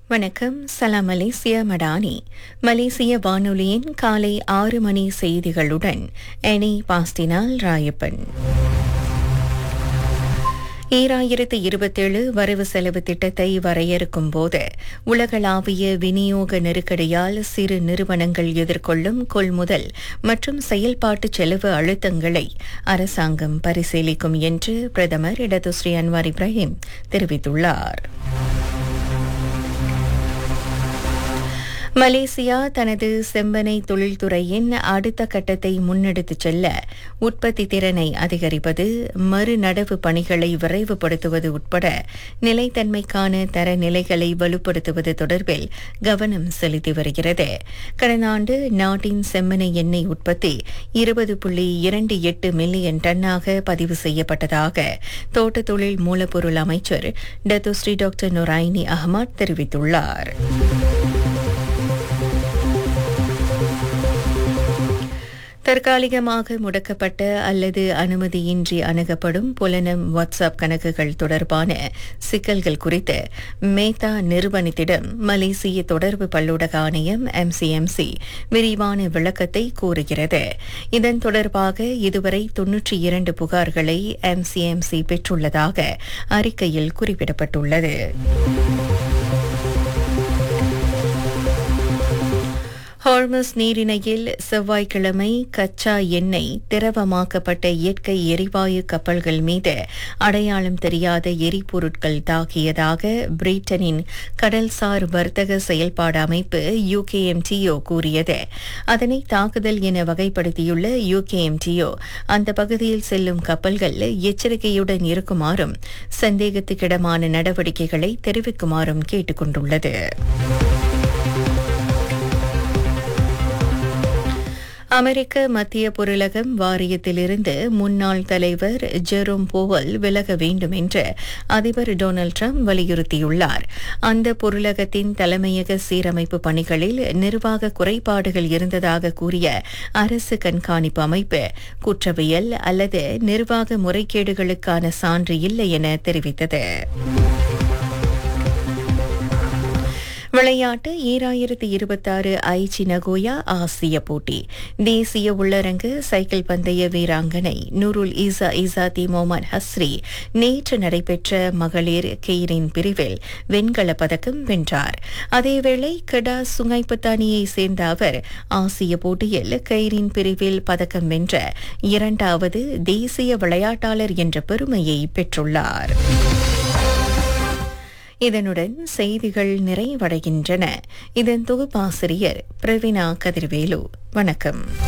வணக்கம் சலாம் மலேசியா மடானி மலேசிய வானொலியின் காலை ஆறு மணி செய்திகளுடன் எனி பாஸ்டினால் ராயப்பன் ஈராயிரத்து இருபத்தேழு வரவு செலவு திட்டத்தை வரையறுக்கும் போது உலகளாவிய விநியோக நெருக்கடியால் சிறு நிறுவனங்கள் எதிர்கொள்ளும் கொள்முதல் மற்றும் செயல்பாட்டு செலவு அழுத்தங்களை அரசாங்கம் பரிசீலிக்கும் என்று பிரதமர் இடதுஸ்ரீ அன்வார் இப்ராஹிம் தெரிவித்துள்ளார் மலேசியா தனது செம்பனை தொழில்துறையின் அடுத்த கட்டத்தை முன்னெடுத்துச் செல்ல உற்பத்தி திறனை அதிகரிப்பது மறுநடவு பணிகளை விரைவுபடுத்துவது உட்பட நிலைத்தன்மைக்கான தரநிலைகளை வலுப்படுத்துவது தொடர்பில் கவனம் செலுத்தி வருகிறது கடந்த ஆண்டு நாட்டின் செம்மனை எண்ணெய் உற்பத்தி இருபது புள்ளி இரண்டு எட்டு மில்லியன் டன்னாக பதிவு செய்யப்பட்டதாக தோட்ட தொழில் மூலப்பொருள் அமைச்சர் டத்துஸ்ரீ டாக்டர் நொராயினி அஹ்மத் தெரிவித்துள்ளார் தற்காலிகமாக முடக்கப்பட்ட அல்லது அனுமதியின்றி அணுகப்படும் புலனம் வாட்ஸ்அப் கணக்குகள் தொடர்பான சிக்கல்கள் குறித்து மேத்தா நிறுவனத்திடம் மலேசிய தொடர்பு பல்லூடக ஆணையம் எம்சிஎம்சி விரிவான விளக்கத்தை கூறுகிறது இதன் தொடர்பாக இதுவரை தொன்னூற்றி இரண்டு புகார்களை எம்சிஎம்சி பெற்றுள்ளதாக அறிக்கையில் குறிப்பிடப்பட்டுள்ளது ஹார்மஸ் நீரிணையில் செவ்வாய்க்கிழமை கச்சா எண்ணெய் திரவமாக்கப்பட்ட இயற்கை எரிவாயு கப்பல்கள் மீது அடையாளம் தெரியாத எரிபொருட்கள் தாக்கியதாக பிரிட்டனின் கடல்சார் வர்த்தக செயல்பாடு அமைப்பு யுகேஎம்டிஓ கூறியது அதனை தாக்குதல் என வகைப்படுத்தியுள்ள யுகேஎம்டிஓ அந்த பகுதியில் செல்லும் கப்பல்கள் எச்சரிக்கையுடன் இருக்குமாறும் சந்தேகத்துக்கிடமான நடவடிக்கைகளை தெரிவிக்குமாறும் கேட்டுக் கொண்டுள்ளது அமெரிக்க மத்திய பொருளகம் வாரியத்திலிருந்து முன்னாள் தலைவர் ஜெரோம் போவல் விலக வேண்டும் என்று அதிபர் டொனால்டு ட்ரம்ப் வலியுறுத்தியுள்ளார் அந்த பொருளகத்தின் தலைமையக சீரமைப்பு பணிகளில் நிர்வாக குறைபாடுகள் இருந்ததாக கூறிய அரசு கண்காணிப்பு அமைப்பு குற்றவியல் அல்லது நிர்வாக முறைகேடுகளுக்கான சான்று இல்லை என தெரிவித்தது விளையாட்டு ஈராயிரத்து இருபத்தாறு ஐச்சி நகோயா ஆசிய போட்டி தேசிய உள்ளரங்கு சைக்கிள் பந்தய வீராங்கனை நூருல் ஈசா ஈசாதி மொஹமத் ஹஸ்ரி நேற்று நடைபெற்ற மகளிர் கெய்ரின் பிரிவில் வெண்கலப் பதக்கம் வென்றார் அதேவேளை கடா சுங்கைப்பத்தானியை சேர்ந்த அவர் ஆசிய போட்டியில் கெய்ரின் பிரிவில் பதக்கம் வென்ற இரண்டாவது தேசிய விளையாட்டாளர் என்ற பெருமையை பெற்றுள்ளார் இதனுடன் செய்திகள் நிறைவடைகின்றன இதன் தொகுப்பாசிரியர் பிரவீனா கதிர்வேலு வணக்கம்